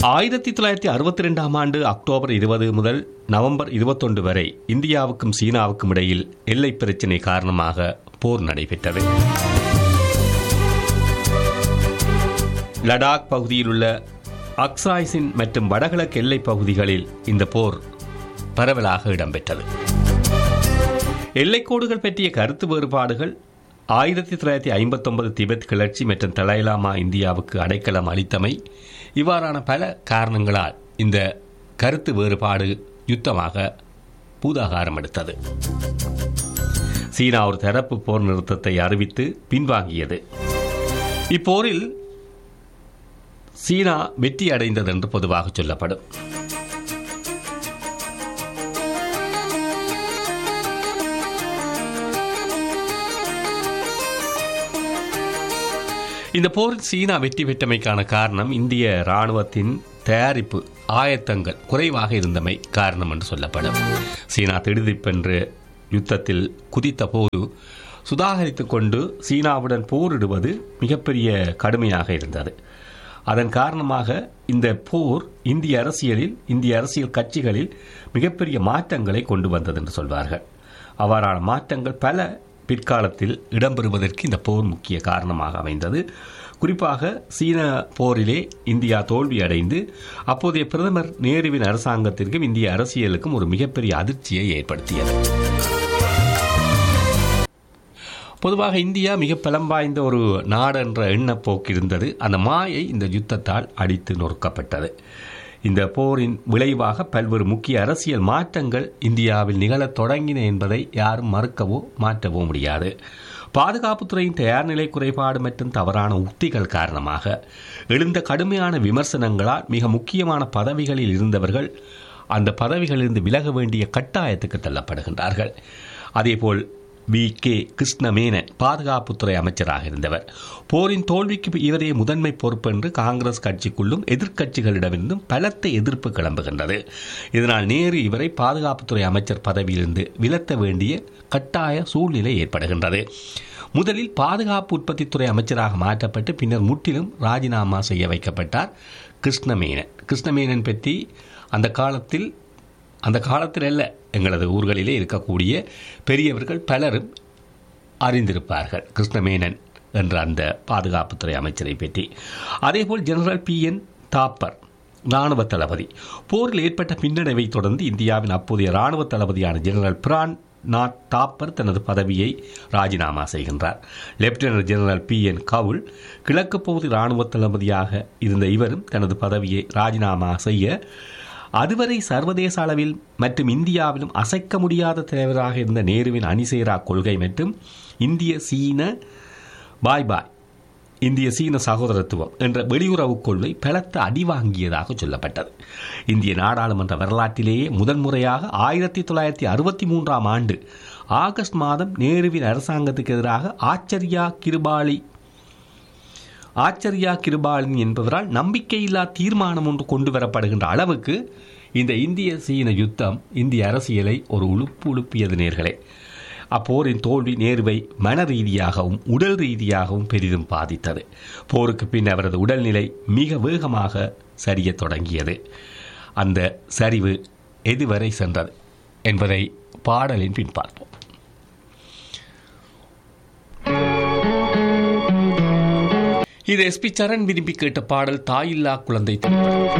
ஆயிரத்தி தொள்ளாயிரத்தி அறுபத்தி ரெண்டாம் ஆண்டு அக்டோபர் இருபது முதல் நவம்பர் இருபத்தொன்று வரை இந்தியாவுக்கும் சீனாவுக்கும் இடையில் எல்லை பிரச்சினை காரணமாக போர் நடைபெற்றது லடாக் பகுதியில் உள்ள அக்சாய்சின் மற்றும் வடகிழக்கு எல்லைப் பகுதிகளில் இந்த போர் பரவலாக இடம்பெற்றது எல்லைக்கோடுகள் பற்றிய கருத்து வேறுபாடுகள் ஆயிரத்தி தொள்ளாயிரத்தி ஐம்பத்தொன்பது திபெத் கிளர்ச்சி மற்றும் தலாய்லாமா இந்தியாவுக்கு அடைக்கலம் அளித்தமை இவ்வாறான பல காரணங்களால் இந்த கருத்து வேறுபாடு யுத்தமாக பூதாகாரம் எடுத்தது சீனா ஒரு தரப்பு போர் நிறுத்தத்தை அறிவித்து பின்வாங்கியது இப்போரில் சீனா வெற்றி அடைந்தது என்று பொதுவாக சொல்லப்படும் இந்த போரில் சீனா வெற்றி பெற்றமைக்கான காரணம் இந்திய ராணுவத்தின் தயாரிப்பு ஆயத்தங்கள் குறைவாக இருந்தமை காரணம் என்று சொல்லப்படும் சீனா திடுதிப்பென்று யுத்தத்தில் குதித்த போது சுதாகரித்துக் கொண்டு சீனாவுடன் போரிடுவது மிகப்பெரிய கடுமையாக இருந்தது அதன் காரணமாக இந்த போர் இந்திய அரசியலில் இந்திய அரசியல் கட்சிகளில் மிகப்பெரிய மாற்றங்களை கொண்டு வந்தது என்று சொல்வார்கள் அவ்வாறான மாற்றங்கள் பல பிற்காலத்தில் இடம்பெறுவதற்கு இந்த போர் முக்கிய காரணமாக அமைந்தது குறிப்பாக சீன போரிலே இந்தியா தோல்வி அடைந்து அப்போதைய பிரதமர் நேருவின் அரசாங்கத்திற்கும் இந்திய அரசியலுக்கும் ஒரு மிகப்பெரிய அதிர்ச்சியை ஏற்படுத்தியது பொதுவாக இந்தியா மிக பலம் வாய்ந்த ஒரு நாடு என்ற எண்ணப்போக்கு இருந்தது அந்த மாயை இந்த யுத்தத்தால் அடித்து நொறுக்கப்பட்டது இந்த போரின் விளைவாக பல்வேறு முக்கிய அரசியல் மாற்றங்கள் இந்தியாவில் நிகழத் தொடங்கின என்பதை யாரும் மறுக்கவோ மாற்றவோ முடியாது பாதுகாப்புத்துறையின் தயார்நிலை குறைபாடு மற்றும் தவறான உத்திகள் காரணமாக எழுந்த கடுமையான விமர்சனங்களால் மிக முக்கியமான பதவிகளில் இருந்தவர்கள் அந்த பதவிகளிலிருந்து விலக வேண்டிய கட்டாயத்துக்கு தள்ளப்படுகின்றார்கள் அதேபோல் வி கே கிருஷ்ணமேனன் பாதுகாப்புத்துறை அமைச்சராக இருந்தவர் போரின் தோல்விக்கு இவரே முதன்மை பொறுப்பென்று காங்கிரஸ் கட்சிக்குள்ளும் எதிர்க்கட்சிகளிடமிருந்தும் பலத்த எதிர்ப்பு கிளம்புகின்றது இதனால் நேரு இவரை பாதுகாப்புத்துறை அமைச்சர் பதவியிலிருந்து விலத்த வேண்டிய கட்டாய சூழ்நிலை ஏற்படுகின்றது முதலில் பாதுகாப்பு உற்பத்தித்துறை அமைச்சராக மாற்றப்பட்டு பின்னர் முற்றிலும் ராஜினாமா செய்ய வைக்கப்பட்டார் கிருஷ்ணமேனன் கிருஷ்ணமேனன் பற்றி அந்த காலத்தில் அந்த காலத்தில் அல்ல எங்களது ஊர்களிலே இருக்கக்கூடிய பெரியவர்கள் பலரும் அறிந்திருப்பார்கள் கிருஷ்ணமேனன் என்ற அந்த பாதுகாப்புத்துறை அமைச்சரை பற்றி அதேபோல் ஜெனரல் பி என் தாப்பர் ராணுவ தளபதி போரில் ஏற்பட்ட பின்னடைவை தொடர்ந்து இந்தியாவின் அப்போதைய ராணுவ தளபதியான ஜெனரல் பிரான் நாட் தாப்பர் தனது பதவியை ராஜினாமா செய்கின்றார் lieutenant general B N Kaul கிழக்கு பகுதி ராணுவ தளபதியாக இருந்த இவரும் தனது பதவியை ராஜினாமா செய்ய அதுவரை சர்வதேச அளவில் மற்றும் இந்தியாவிலும் அசைக்க முடியாத தலைவராக இருந்த நேருவின் அணிசேரா கொள்கை மற்றும் இந்திய சீன பாய் பாய் இந்திய சீன சகோதரத்துவம் என்ற வெளியுறவுக் கொள்கை பலத்த அடிவாங்கியதாக சொல்லப்பட்டது இந்திய நாடாளுமன்ற வரலாற்றிலேயே முதன்முறையாக ஆயிரத்தி தொள்ளாயிரத்தி அறுபத்தி மூன்றாம் ஆண்டு ஆகஸ்ட் மாதம் நேருவின் அரசாங்கத்துக்கு எதிராக ஆச்சரியா கிருபாலி ஆச்சரியா கிருபாலின் என்பவரால் நம்பிக்கையில்லா தீர்மானம் ஒன்று கொண்டு வரப்படுகின்ற அளவுக்கு இந்த இந்திய சீன யுத்தம் இந்திய அரசியலை ஒரு உழுப்பு உழுப்பியது நேர்களே அப்போரின் தோல்வி நேருவை மன ரீதியாகவும் உடல் ரீதியாகவும் பெரிதும் பாதித்தது போருக்கு பின் அவரது உடல்நிலை மிக வேகமாக சரியத் தொடங்கியது அந்த சரிவு எதுவரை சென்றது என்பதை பாடலின் பின் பார்ப்போம் இது எஸ்பி சரண் விரும்பி கேட்ட பாடல் தாயில்லா குழந்தை திரைப்படம்